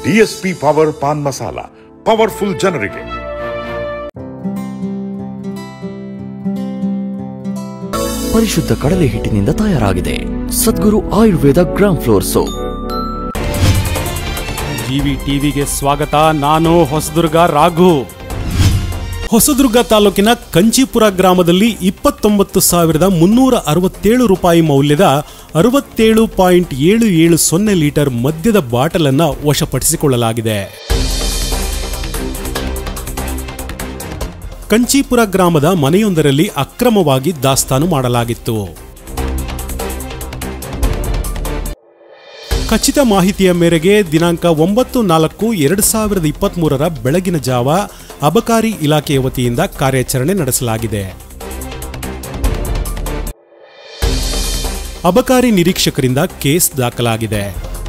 DSP power paan masala powerful ಜನರಿಗೆ ಪರಿಶುದ್ಧ ಕಡಲೆ ಹಿಟ್ಟಿನಿಂದ ತಯಾರಾಗಿದೆ Sadguru Ayurveda gram flour soap GV ಟಿವಿಗೆ ಸ್ವಾಗತ ನಾನು ಹೊಸದುರ್ಗ ರಾಘು ಹೊಸದುರ್ಗ ತಾಲೂಕಿನ ಕಂಚೀಪುರ ಗ್ರಾಮದಲ್ಲಿ ಇಪ್ಪತ್ತೊಂಬತ್ತು ಸಾವಿರದ ಮುನ್ನೂರ ಅರವತ್ತೇಳು ರೂಪಾಯಿ ಮೌಲ್ಯದ ಅರವತ್ತೇಳು ಪಾಯಿಂಟ್ ಏಳು ಏಳು ಸೊನ್ನೆ ಲೀಟರ್ ಮದ್ಯದ ಬಾಟಲ್ ಅನ್ನ ವಶಪಡಿಸಿಕೊಳ್ಳಲಾಗಿದೆ ಕಂಚೀಪುರ ಗ್ರಾಮದ ಮನೆಯೊಂದರಲ್ಲಿ ಅಕ್ರಮವಾಗಿ ದಾಸ್ತಾನು ಮಾಡಲಾಗಿತ್ತು ಖಚಿತ ಮಾಹಿತಿಯ ಮೇರೆಗೆ ದಿನಾಂಕ ಒಂಬತ್ತು ನಾಲ್ಕು ಎರಡು ಸಾವಿರದ ಇಪ್ಪತ್ಮೂರರ ಬೆಳಗಿನ ಜಾವ ಅಬಕಾರಿ ಇಲಾಖೆಯ ವತಿಯಿಂದ ಕಾರ್ಯಾಚರಣೆ ನಡೆಸಲಾಗಿದೆ ಅಬಕಾರಿ ನಿರೀಕ್ಷಕರಿಂದ ಕೇಸ್ ದಾಖಲಾಗಿದೆ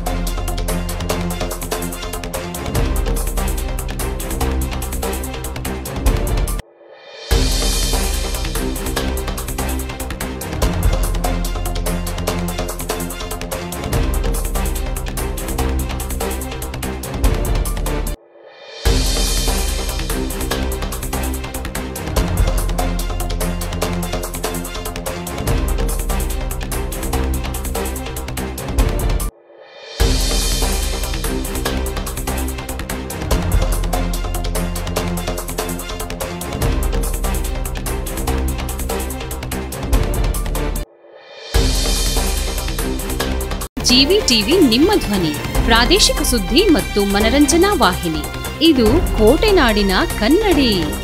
ಜಿವಿ ಟಿವಿ ನಿಮ್ಮ ಧ್ವನಿ ಪ್ರಾದೇಶಿಕ ಸುದ್ದಿ ಮತ್ತು ಮನರಂಜನಾ ವಾಹಿನಿ ಇದು ಕೋಟೆನಾಡಿನ ಕನ್ನಡಿ